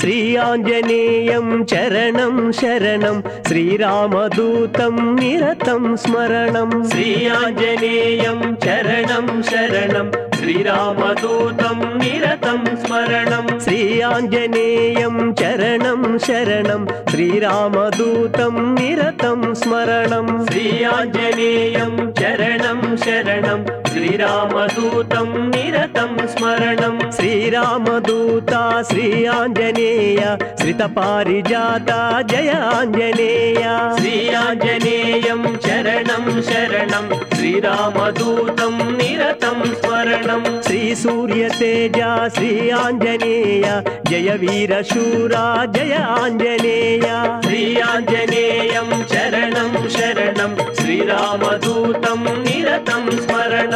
శ్రీ ఆంజనేయం చరణం శరణం శ్రీరామదూతం నిరతం స్మరణం శ్రీ ఆంజనేయం చరణం శరణం శ్రీరామదూతం నిరతం స్మరణం శ్రీ ఆంజనేయం చరణం శరణం శ్రీరామదూతం నిరతం స్మరణం శ్రీ ఆంజనేయం చరణం శరణం శ్రీరామదూతం నిరతం స్మరణం శ్రీరామదూత శ్రీ ఆంజనేయ శ్రిత పారిజాత జయ ఆంజనేయ శ్రీ ఆంజనేయం చరణం శరణం శ్రీరామదూతం నిరతం స్మరణం శ్రీ సూర్య తేజ శ్రీ ఆంజనేయ జయ వీర శూరా జయ ఆంజనేయ శ్రీ ఆంజనేయం చరణం శరణం శ్రీరామదూతం నిరతం స్మరణం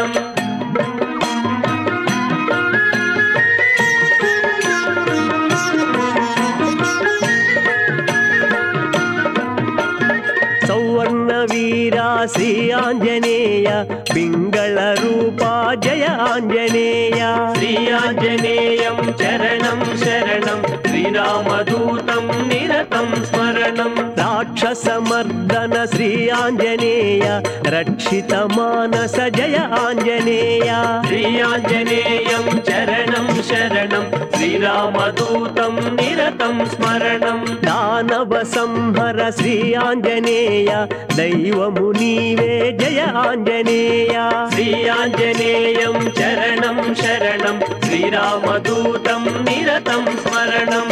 సౌవర్ణ వీరా శ్రీ ఆంజనేయ పింగళ రూపా జయ ఆంజనేయ శ్రీ ఆంజనేయం చరణం శరణం శ్రీరామదూతం నిరతం స్మరణం రాక్షసమర్దన శ్రీ ఆంజనేయ రక్షిత మానస జయ ఆంజనేయ శ్రీ ఆంజనేయం చరణం శరణం శ్రీరామదూతం నిరతం స్మరణం దానవ సంహర శ్రీ ఆంజనేయ దైవము నీవే జయ ఆంజనేయ శ్రీ ఆంజనేయం చరణం శరణం శ్రీరామదూతం నిరతం స్మరణం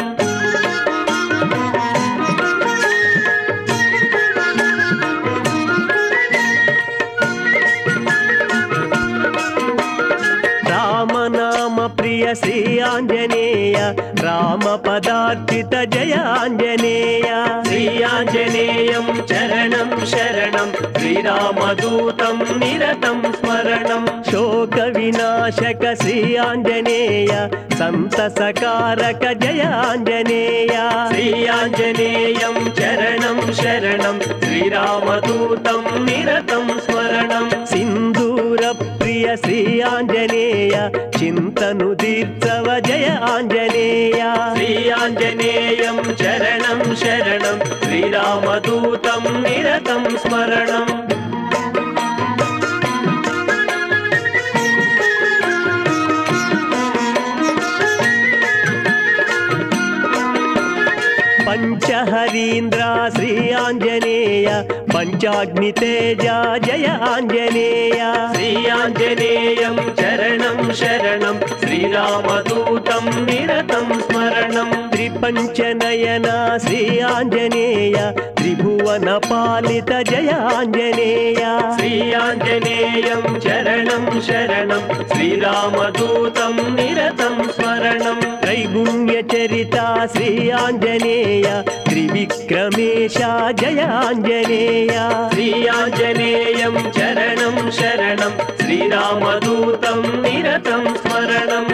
రామనామ ప్రియ శ్రీ ఆంజనేయ రామ పదార్చిత జయ ఆంజనేయ శ్రీ ఆంజనేయం చరణం శరణం శ్రీరామదూతం నిరతం స్మరణం శోక వినాశక శ్రీ ఆంజనేయ సంతసకారక జయ ఆంజనేయ శ్రీ ఆంజనేయం చరణం శరణం శ్రీరామదూతం నిరతం స్మరణం సింధూర ప్రియ శ్రీ ఆంజనేయ చింతను తీర్చవ జయ ఆంజనేయ శ్రీ ఆంజనేయం చరణం శరణం శ్రీరామదూతం నిరతం స్మరణం పంచహరీంద్ర శ్రీ ఆంజనేయ పంచాగ్ని తేజ జయ ఆంజనేయ శ్రీ ఆంజనేయం చరణం శరణం శ్రీరామదూతం నిరతం స్మరణం త్రిపంచనయన శ్రీ ఆంజనేయ త్రిభువన పాలిత జయ ఆంజనేయ శ్రీ ఆంజనేయం చరణం శరణం శ్రీరామదూతం నిరతం స్మరణం త్రైగుణ్య చరిత శ్రీ ఆంజనేయ త్రివిక్రమేశ జయ ఆంజనేయ శ్రీ ఆంజనేయం చరణం శరణం శ్రీరామదూతం నిరతం స్మరణం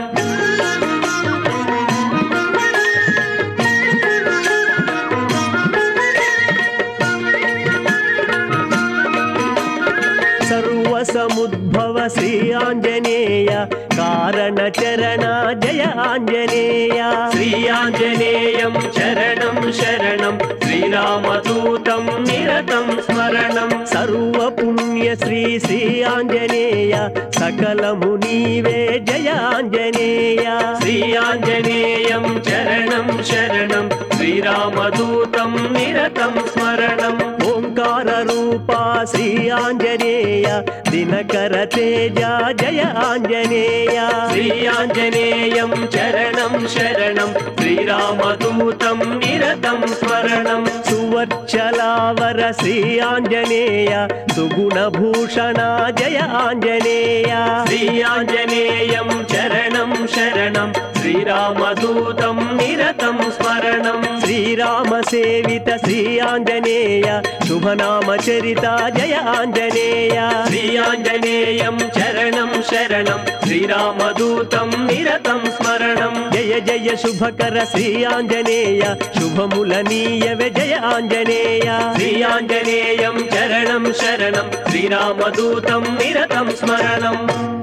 సర్వసముద్భవ శ్రీ ఆంజనేయ కారణ చరణ జయ ఆంజనేయ శ్రీ ఆంజనేయం చరణం శరణం శ్రీరామదూతం నిరతం స్మరణం సర్వ పుణ్య శ్రీ శ్రీ ఆంజనేయ సకలము నీవే జయ ఆంజనేయ శ్రీ ఆంజనేయం చరణం శరణం శ్రీరామదూతం నిరతం స్మరణం ఓంకార రూపా శ్రీ ఆంజనేయ దినకర తేజ జయ ఆంజనేయ శ్రీ ఆంజనేయం చరణం శరణం శ్రీరామదూతం నిరతం స్మరణం సువర్చలావర శ్రీ ఆంజనేయ సుగుణ భూషణ జయ ఆంజనేయ శ్రీ ఆంజనేయం చరణం శరణం శ్రీరామదూతం నిరతం స్మరణం శ్రీరామ సేవిత శ్రీ ఆంజనేయ శుభనామ చరిత జయ ఆంజనేయ శ్రీ ఆంజనేయం చరణం శరణం శ్రీరామదూతం నిరతం స్మరణం జయ జయ శుభకర శ్రీ ఆంజనేయ శుభముల నీయవే జయ ఆంజనేయ శ్రీ ఆంజనేయం చరణం శరణం శ్రీరామదూతం నిరతం స్మరణం